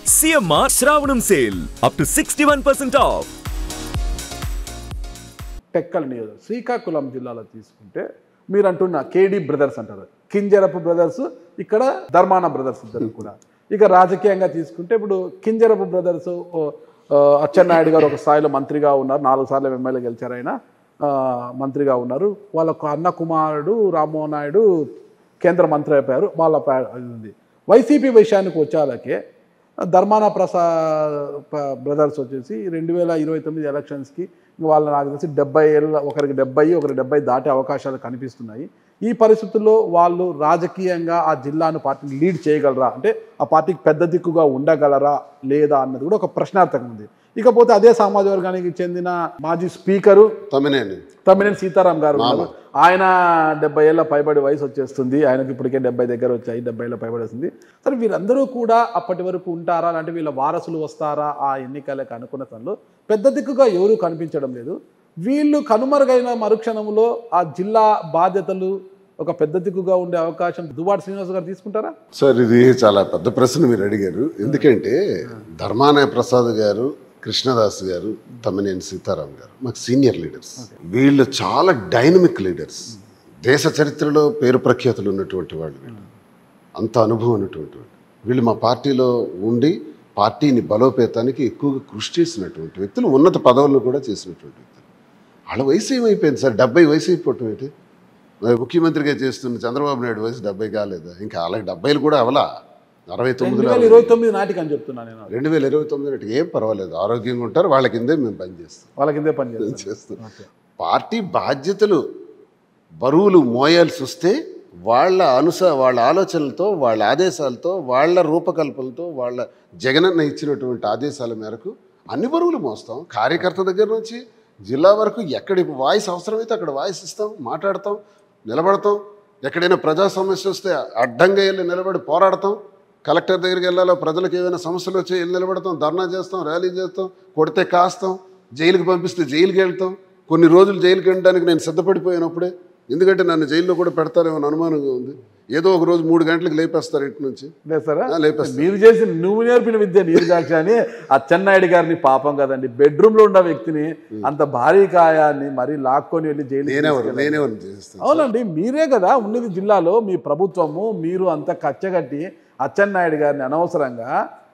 CMR Shravanam sale up to sixty one percent off Tekkali నియోజకవర్గం శ్రీకాకుళం జిల్లాలో తీసుకుంటే మీరు అంటున్న కేడి బ్రదర్స్ అంటారు కింజరపు బ్రదర్స్ ఇక్కడ ధర్మాన బ్రదర్స్ ఇద్దరు కూడా ఇక రాజకీయంగా తీసుకుంటే ఇప్పుడు కింజరపు బ్రదర్స్ ఓ, ఆ, అచ్చెన్నాయుడు గారు ఒక స్థాయిలో మంత్రిగా ఉన్నారు నాలుగు సార్లు ఎమ్మెల్యే గెలిచారు ఆయన ఆ, మంత్రిగా ఉన్నారు వాళ్ళ అన్న కుమారుడు రామ్మోహన్ నాయుడు కేంద్ర మంత్రి అయిపోయారు వాళ్ళ ప- ఇది ఉంది వైసీపీ విషయానికి వచ్చేలాకే ధర్మాన ప్రసాద్ ప- బ్రదర్స్ వచ్చేసి రెండు వేల ఇరవై తొమ్మిది ఎలక్షన్స్కి వాళ్ళ నాకు తెలిసి డెబ్బై ఏళ్ళ ఒకరికి డెబ్బై ఒకరికి డెబ్బై దాటే అవకాశాలు కనిపిస్తున్నాయి ఈ పరిస్థితుల్లో వాళ్ళు రాజకీయంగా ఆ జిల్లాను పార్టీని లీడ్ చేయగలరా అంటే ఆ పార్టీకి పెద్ద దిక్కుగా ఉండగలరా లేదా అన్నది కూడా ఒక ప్రశ్నార్థకం ఉంది ఇకపోతే అదే సమాజ వర్గానికి చెందిన మాజీ స్పీకరు తమినేని తమ్మినేని సీతారాం గారు ఉన్నారు ఆయన డెబ్బై ఏళ్ళ పైబడి వయసు వచ్చేస్తుంది ఆయనకి ఇప్పటికే డెబ్బై దగ్గర వచ్చాయి డెబ్బై ఏళ్ళ పైబడి వస్తుంది సరే వీళ్ళందరూ కూడా అప్పటి వరకు ఉంటారా అంటే వీళ్ళ వారసులు వస్తారా ఆ ఎన్నికలకు అనుకున్న తనలో పెద్ద దిక్కుగా ఎవరూ కనిపించడం లేదు వీళ్ళు కనుమరుగైన మరుక్షణంలో ఆ జిల్లా బాధ్యతలు ఒక పెద్ద దిక్కుగా ఉండే అవకాశం దువాడ శ్రీనివాస్ గారు తీసుకుంటారా సార్ ఇది చాలా పెద్ద ప్రశ్న మీరు అడిగారు ఎందుకంటే ధర్మానాయ ప్రసాద్ గారు కృష్ణదాస్ గారు తమ్మినేని సీతారాం గారు మాకు సీనియర్ లీడర్స్ వీళ్ళు చాలా డైనమిక్ లీడర్స్ దేశ చరిత్రలో పేరు ప్రఖ్యాతులు ఉన్నటువంటి వాళ్ళు వీళ్ళు అంత అనుభవం ఉన్నటువంటి వాళ్ళు వీళ్ళు మా పార్టీలో ఉండి పార్టీని బలోపేతానికి ఎక్కువగా కృషి చేసినటువంటి వ్యక్తులు ఉన్నత పదవులను కూడా చేసినటువంటి వ్యక్తులు వాళ్ళ వయసు ఏమైపోయింది సార్ డెబ్బై వయసు అయిపోవటం ఏంటి మరి ముఖ్యమంత్రిగా చేస్తున్న చంద్రబాబు నాయుడు వయసు డెబ్బై కాలేదా ఇంకా అలాగే డెబ్బైలు కూడా అవలా అరవై రెండు తొమ్మిదిలో వేల ఇరవై తొమ్మిది నాటికి అని చెప్తున్నాను నేను రెండు వేల ఇరవై తొమ్మిది నాటికి ఏం పర్వాలేదు ఆరోగ్యంగా ఉంటారు వాళ్ళ కిందే మేము పనిచేస్తాం వాళ్ళ కిందే పనిచేస్తాను చేస్తాం పార్టీ బాధ్యతలు బరువులు మోయాల్సి వస్తే వాళ్ళ అనుస వాళ్ళ ఆలోచనలతో వాళ్ళ ఆదేశాలతో వాళ్ళ రూపకల్పనలతో వాళ్ళ జగనన్న ఇచ్చినటువంటి ఆదేశాల మేరకు అన్ని బరువులు మోస్తాం కార్యకర్త దగ్గర నుంచి జిల్లా వరకు ఎక్కడి వాయిస్ అవసరమైతే అక్కడ వాయిస్ ఇస్తాం మాట్లాడతాం నిలబడతాం ఎక్కడైనా ప్రజా సమస్య వస్తే అడ్డంగా వెళ్ళి నిలబడి పోరాడతాం కలెక్టర్ దగ్గరికి వెళ్ళాలో ప్రజలకు ఏదైనా సమస్యలు వచ్చి వెళ్ళి నిలబడతాం ధర్నా చేస్తాం ర్యాలీ చేస్తాం కొడితే కాస్తాం జైలుకి పంపిస్తే జైలుకి వెళ్తాం కొన్ని రోజులు జైలుకి వెళ్ళడానికి నేను సిద్ధపడిపోయినప్పుడే ఎందుకంటే నన్ను జైల్లో కూడా పెడతారేమో అని అనుమానంగా ఉంది ఏదో ఒక రోజు మూడు గంటలకు లేపేస్తారు ఇంటి నుంచి లేస్తారా ఆ, లేపేస్తారు మీరు చేసిన నువ్వు నేర్పిన విద్య నీరు సాక్షి అని అచ్చెన్నాయుడు గారిని పాపం కదండి బెడ్రూమ్ లో ఉన్న వ్యక్తిని అంత భారీ కాయాన్ని మరీ లాక్కొని వెళ్ళి జైలు నేనెవరు నేనెవరు చేస్తాను అవునండి మీరే కదా ఉన్నది జిల్లాలో మీ ప్రభుత్వము మీరు అంత కచ్చగట్టి అచ్చెన్నాయుడు గారిని అనవసరంగా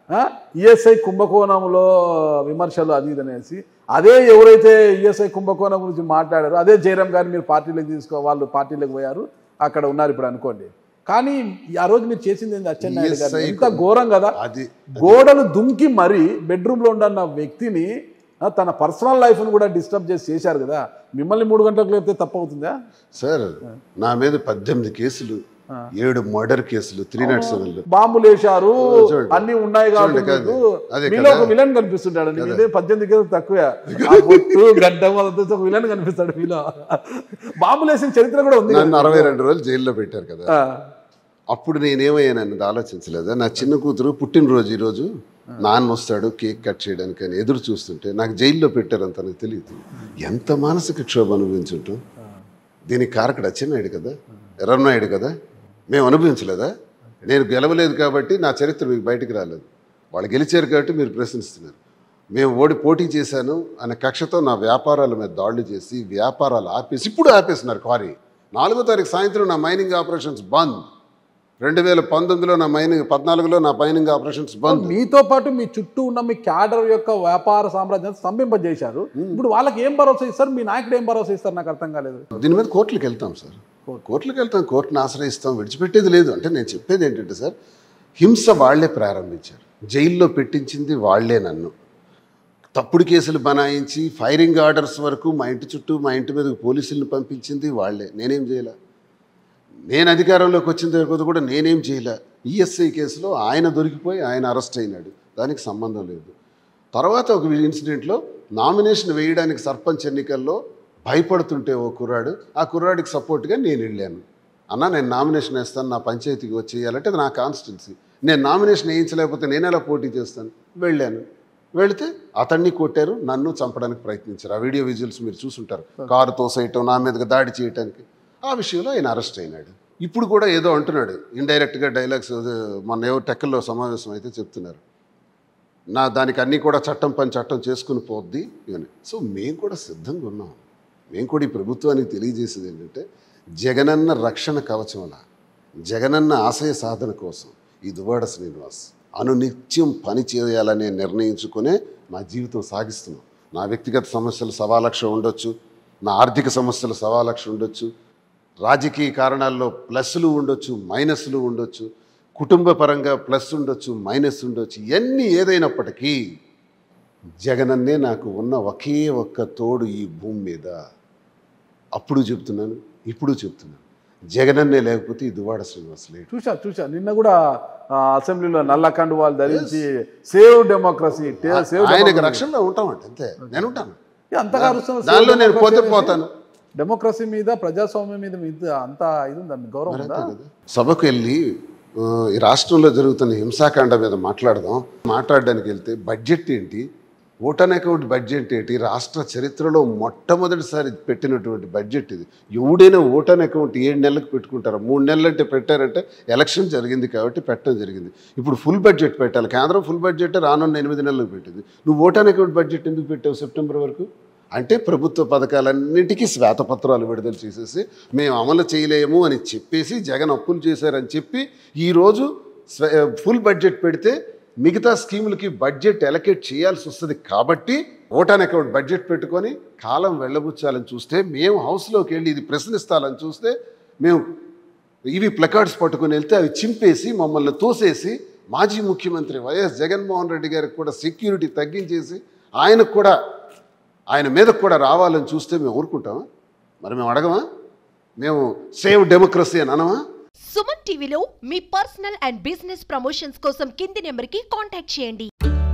ఈఎస్ఐ కుంభకోణంలో విమర్శలు అది ఇది అనేసి అదే ఎవరైతే ఈఎస్ఐ కుంభకోణం గురించి మాట్లాడారో అదే జయరాం గారిని మీరు పార్టీలోకి తీసుకో వాళ్ళు పార్టీలోకి పోయారు అక్కడ ఉన్నారు ఇప్పుడు అనుకోండి కానీ ఆ రోజు మీరు చేసింది ఏంది అచ్చెన్నాయుడు గారు ESI ఎంత ఘోరం కదా అది గోడలు దుంకి మరీ బెడ్రూమ్ లో ఉండన్న వ్యక్తిని ఆ, తన పర్సనల్ లైఫ్ ను కూడా డిస్టర్బ్ చేసి చేశారు కదా మిమ్మల్ని మూడు గంటలకు లేపితే తప్పవుతుందా సార్ నా మీద పద్దెనిమిది కేసులు ఏడు మర్డర్ కేసులు త్రీ నాట్ సెవెన్లు బాంబులు వేశారు చూడండి. అన్ని ఉన్నాయి కాబట్టి చూడండి కాదు. మీకు అదే మీలో ఒక కదా. విలన్ కనిపిస్తుంటాడు మీదే పద్దెనిమిది కేసులు తక్కువే ఆ బొట్టు గడ్డ మొదలతో ఒక విలన్ కనిపిస్తాడు మీలో బాంబులు వేసిన చరిత్ర కూడా ఉంది నన్ను అరవై రెండు రోజులు జైల్లో పెట్టారు కదా ఆ, అప్పుడు నేనేమయ్యానన్నది ఆలోచించలేదా నా చిన్న కూతురు పుట్టినరోజు ఈరోజు నాన్న వస్తాడు కేక్ కట్ చేయడానికి అని ఎదురు చూస్తుంటే నాకు జైల్లో పెట్టారని తనకు తెలియదు ఎంత మానసిక క్షోభ అనుభవించుంటాం దీనికి కారకుడు అచ్చెన్నాయుడు కదా ఎర్రన్నాయుడు కదా మేము అనుభవించలేదా నేను గెలవలేదు కాబట్టి నా చరిత్ర మీకు బయటికి రాలేదు వాళ్ళు గెలిచారు కాబట్టి మీరు ప్రశ్నిస్తున్నారు మేము ఓడి పోటీ చేశాను అనే కక్షతో నా వ్యాపారాల మీద దాడులు చేసి వ్యాపారాలు ఆపేసి ఇప్పుడు ఆపేస్తున్నారు క్వారీ నాలుగో తారీఖు సాయంత్రం నా మైనింగ్ ఆపరేషన్స్ బంద్ రెండు వేల పంతొమ్మిదిలో నా మైనింగ్ పద్నాలుగులో నా మైనింగ్ ఆపరేషన్స్ బంద్ మీతో పాటు మీ చుట్టూ ఉన్న మీ క్యాడర్ యొక్క వ్యాపార సామ్రాజ్యాన్ని స్తంభింపజేశారు ఇప్పుడు వాళ్ళకి ఏం భరోసా ఇస్తారు మీ నాయకుడు ఏం భరోసా ఇస్తారు నాకు అర్థం కాలేదు దీని మీద కోర్టులకు వెళ్తాం సార్ కోర్టులకు వెళ్తాం కోర్టును ఆశ్రయిస్తాం విడిచిపెట్టేది లేదు అంటే నేను చెప్పేది ఏంటంటే సార్ హింస వాళ్లే ప్రారంభించారు జైల్లో పెట్టించింది వాళ్లే నన్ను తప్పుడు కేసులు బనాయించి ఫైరింగ్ ఆర్డర్స్ వరకు మా ఇంటి చుట్టూ మా ఇంటి మీదకి పోలీసులను పంపించింది వాళ్లే నేనేం చేయలే నేను అధికారంలోకి వచ్చిన తర్వాత కూడా నేనేం చేయలే ఈఎస్ఐ కేసులో ఆయన దొరికిపోయి ఆయన అరెస్ట్ అయినాడు దానికి సంబంధం లేదు తర్వాత ఒక ఇన్సిడెంట్లో నామినేషన్ వేయడానికి సర్పంచ్ ఎన్నికల్లో భయపడుతుంటే ఓ కుర్రాడు ఆ కుర్రాడికి సపోర్ట్గా నేను వెళ్ళాను అన్న నేను నామినేషన్ వేస్తాను నా పంచాయతీకి వచ్చి చేయాలంటే అది నా కాన్స్టిట్యున్సీ నేను నామినేషన్ వేయించలేకపోతే నేను ఎలా పోటీ చేస్తాను వెళ్ళాను వెళితే అతన్ని కొట్టారు నన్ను చంపడానికి ప్రయత్నించారు ఆ వీడియో విజువల్స్ మీరు చూసుంటారు కారు తోసేయటం నా మీదకి దాడి చేయటానికి ఆ విషయంలో ఆయన అరెస్ట్ అయినాడు ఇప్పుడు కూడా ఏదో అంటున్నాడు ఇండైరెక్ట్గా డైలాగ్స్ మొన్న ఏవో టెక్కల్లో సమావేశం అయితే చెప్తున్నారు నా దానికి అన్నీ కూడా చట్టం పని చట్టం చేసుకుని పోద్ది ఇవన్నీ సో మేము కూడా సిద్ధంగా ఉన్నాం మేము కూడా ఈ ప్రభుత్వానికి తెలియజేసేది ఏంటంటే జగనన్న రక్షణ కవచంలా జగనన్న ఆశయ సాధన కోసం ఈ దువాడ శ్రీనివాస్ అనునిత్యం పని చేయాలనే నిర్ణయించుకునే మా జీవితం సాగిస్తున్నాం నా వ్యక్తిగత సమస్యలు సవా లక్ష ఉండొచ్చు నా ఆర్థిక సమస్యలు సవా లక్ష ఉండొచ్చు రాజకీయ కారణాల్లో ప్లస్లు ఉండొచ్చు మైనస్లు ఉండొచ్చు కుటుంబ పరంగా ప్లస్ ఉండొచ్చు మైనస్ ఉండొచ్చు ఇవన్నీ ఏదైనప్పటికీ జగనన్నే నాకు ఉన్న ఒకే ఒక్క తోడు ఈ భూమి మీద అప్పుడు చెప్తున్నాను ఇప్పుడు చెప్తున్నాను జగనన్నే లేకపోతే ఈ దువాడ శ్రీనివాస్ లేడు చూసా చూసా నిన్న కూడా ఆ, అసెంబ్లీలో నల్ల కండువాలు ధరించి సేవ్ డెమోక్రసీ సేవ్ ఆయనకు రక్షణలో ఉంటామంట అంతే నేను ఉంటాను అంతగా అరుస్తున్నారు, save దానిలో నేను democracy పోతే అనేసి. పోతాను డెమోక్రసీ మీద ప్రజాస్వామ్యం మీద మీద అంత ఇది ఉందా మీకు గౌరవం ఉందా సభకు వెళ్ళి ఆ, ఈ రాష్ట్రంలో జరుగుతున్న హింసాకాండ మీద మాట్లాడదాం మాట్లాడడానికి వెళ్తే బడ్జెట్ ఏంటి ఓటన్ అకౌంట్ బడ్జెట్ ఏంటి రాష్ట్ర చరిత్రలో మొట్టమొదటిసారి పెట్టినటువంటి బడ్జెట్ ఇది ఎవడైనా ఓటన్ అకౌంట్ ఏడు నెలలకు పెట్టుకుంటారా మూడు నెలలు అంటే పెట్టారంటే ఎలక్షన్ జరిగింది కాబట్టి పెట్టడం జరిగింది ఇప్పుడు ఫుల్ బడ్జెట్ పెట్టాలి కేంద్రం ఫుల్ బడ్జెట్ రానున్న ఎనిమిది నెలలకు పెట్టింది నువ్వు ఓటన్ అకౌంట్ బడ్జెట్ ఎందుకు పెట్టావు సెప్టెంబర్ వరకు అంటే ప్రభుత్వ పథకాలన్నిటికీ శ్వేతపత్రాలు విడుదల చేసేసి మేము అమలు చేయలేము అని చెప్పేసి జగన్ అప్పులు చేశారని చెప్పి ఈరోజు స్వ- ఫుల్ బడ్జెట్ పెడితే మిగతా స్కీములకి బడ్జెట్ ఎలకేట్ చేయాల్సి వస్తుంది కాబట్టి ఓటాన్ అకౌంట్ బడ్జెట్ పెట్టుకొని కాలం వెళ్ళబుచ్చాలని చూస్తే మేము హౌస్లోకి వెళ్ళి ఇది ప్రశ్నిస్తాలని చూస్తే మేము ఇవి ప్లకార్డ్స్ పట్టుకొని వెళ్తే అవి చింపేసి మమ్మల్ని తోసేసి మాజీ ముఖ్యమంత్రి వైఎస్ జగన్మోహన్ రెడ్డి గారికి కూడా సెక్యూరిటీ తగ్గించేసి ఆయనకు కూడా ఆయన మీదకు కూడా రావాలని చూస్తే మేము ఊరుకుంటామా మరి మేము అడగమా మేము సేవ్ డెమోక్రసీ అని అనమా సుమన్ టీవీలో మీ పర్సనల్ అండ్ బిజినెస్ ప్రమోషన్స్ కోసం కింది నెంబర్కి కాంటాక్ట్ చేయండి